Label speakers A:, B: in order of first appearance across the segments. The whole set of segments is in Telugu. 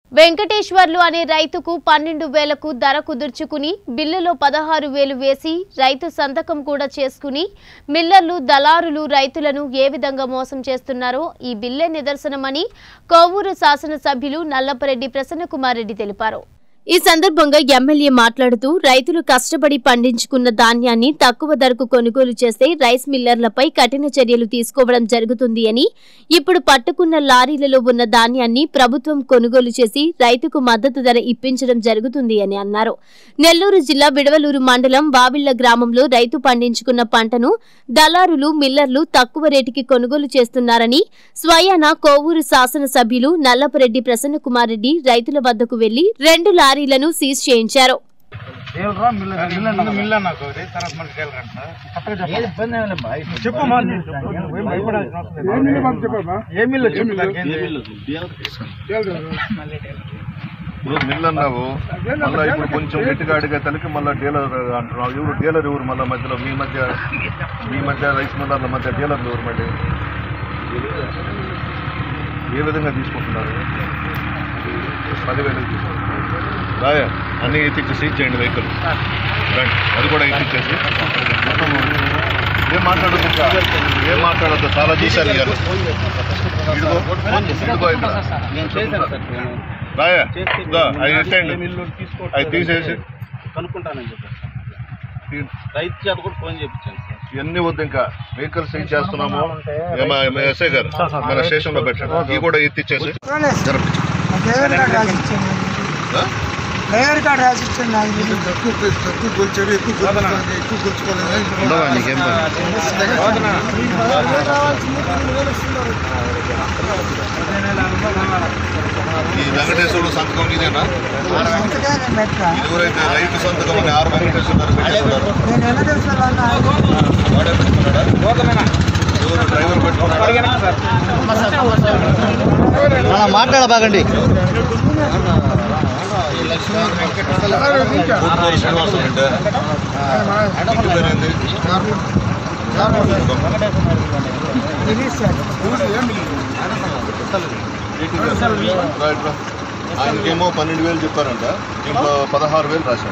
A: వెంకటేశ్వర్లు అనే రైతుకు పన్నెండు వేలకు ధర కుదుర్చుకుని బిల్లులో పదహారు వేలు వేసి రైతు సంతకం కూడా చేసుకుని మిల్లర్లు దళారులు రైతులను ఏ విధంగా మోసం చేస్తున్నారో ఈ బిల్లే నిదర్శనమని కోవూరు శాసనసభ్యులు నల్లపరెడ్డి ప్రసన్నకుమార్ రెడ్డి తెలిపారు ఈ సందర్భంగా ఎమ్మెల్యే మాట్లాడుతూ రైతులు కష్టపడి పండించుకున్న ధాన్యాన్ని తక్కువ ధరకు కొనుగోలు చేస్తే రైస్ మిల్లర్లపై కఠిన చర్యలు తీసుకోవడం జరుగుతుంది అని ఇప్పుడు పట్టుకున్న లారీలలో ఉన్న ధాన్యాన్ని ప్రభుత్వం కొనుగోలు చేసి రైతుకు మద్దతు ధర ఇప్పించడం జరుగుతుంది అని అన్నారు నెల్లూరు జిల్లా విడవలూరు మండలం బావిళ్ల గ్రామంలో రైతు పండించుకున్న పంటను దళారులు మిల్లర్లు తక్కువ రేటుకి కొనుగోలు చేస్తున్నారని స్వయాన కోవూరు శాసనసభ్యులు నల్లపరెడ్డి ప్రసన్నకుమార్ రెడ్డి రైతుల వద్దకు వెళ్లి రెండు లారీలను సీజ్ చేయించారు
B: ఏల్రా మిల్ల మిల్ల మిల్ల నాకు ఒకటి, తర్వాత మళ్ళీ తేలకంట. చెప్పమ్మా నేను చెప్తాను. ఏం భయపడాల్సిన అవసరం లేదు. ఏ మిల్లు చెప్పు దానికి ఏంది?
C: ఇప్పుడు మిల్ అన్నావు మళ్ళీ ఇప్పుడు కొంచెం గట్టిగా అడిగే తలకి మళ్ళీ డీలర్ అంటున్నావు ఎవరు డీలర్ ఎవరు మళ్ళీ మధ్యలో మీ మధ్య మీ మధ్య రైస్ మిల్లర్ల మధ్య డీలర్లు ఎవరు మళ్ళీ ఏ విధంగా తీసుకుంటున్నారు పదివేలు తీసుకుంటున్నారు రాయా అన్ని ఎత్తిచ్చి సీజ్ చేయండి వెహికల్ రండి అది కూడా ఎత్తిచ్చేసి మొత్తం ఏం మాట్లాడద్దు ఇంకా ఏం మాట్లాడద్దు చాలా చూశారు ఇవాళ ఇదిగో ఇదిగో ఇక్కడ రాయా ఇదో అవి ఎట్టండి అవి తీసేసి
B: కనుక్కుంటానని చెప్పారు
C: తీ-
B: రైతు చేత కూడా ఫోన్ చేయించాను సార్
C: ఇవన్నీ వద్దు ఇంకా వెహికల్ సీజ్ చేస్తున్నాము ఏమా- ఏమా ఎస్ఐ గారు మన స్టేషన్ లో పెట్టండి ఇవి కూడా ఎత్తిచ్చేసి జరపించు.
D: డ్రైవర్ కార్డు రాసి ఇచ్చాను
C: ఆ?
D: డ్రైవర్ కార్డు రాసి ఇచ్చాను నాకు తెలియదు.
C: ఉండవా నీకేం పని? ఈ వెంకటేశ్వరుడు సంతకం ఇదేనా
D: అంతగా నేను పెట్టా
C: ఇది ఎవరైతే రైతు సంతకం అని ఆరు వెంకటేశ్వర గారు పెట్టేస్తున్నారు
D: నేను ఎలా తెలుసుకోవాలన్నా
C: వాడే పెట్టుకున్నాడా ఎవరు డ్రైవర్ పెట్టుకున్నాడా
E: మాట్లాడబాగండి
C: ఊరుకోరు శ్రీనివాసం అంటే ఇంటి పేరేంది
D: తెలియదు సార్
C: రైట్ రా. ఆయనకేమో పన్నెండు వేలు చెప్పారంట దీంట్లో పదహారు వేలు రాశాడు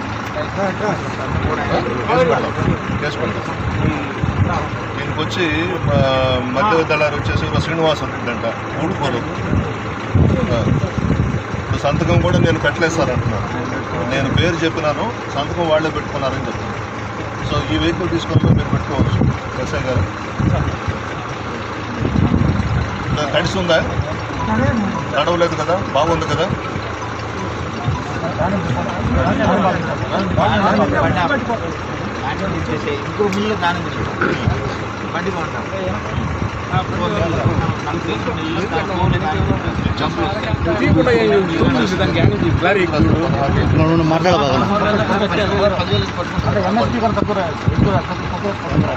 C: కేసు పెడతాం కేసు పెడతాం దీనికి వచ్చి ఆ, మధ్య దళారు వచ్చేసి ఒక శ్రీనివాసం రెడ్డి అంట ఊడుకోరు ఆ, ఇప్పుడు సంతకం కూడా నేను పెట్టలేదు సార్ అంటున్నాను నేను పేరు చెప్పినాను సంతకం వాళ్ళే పెట్టుకున్నారని చెప్తాను సో ఈ వెహికల్ తీసుకొని పోయి మీరు పెట్టుకోవచ్చు ఎస్ఐ గారు తడిసి ఉందా నడవలేదు కదా బాగుంది కదా
B: ఇంకో మిల్లు దాని బండి కొంటాం
E: మాట్లాడబాగండి
B: పదివేలు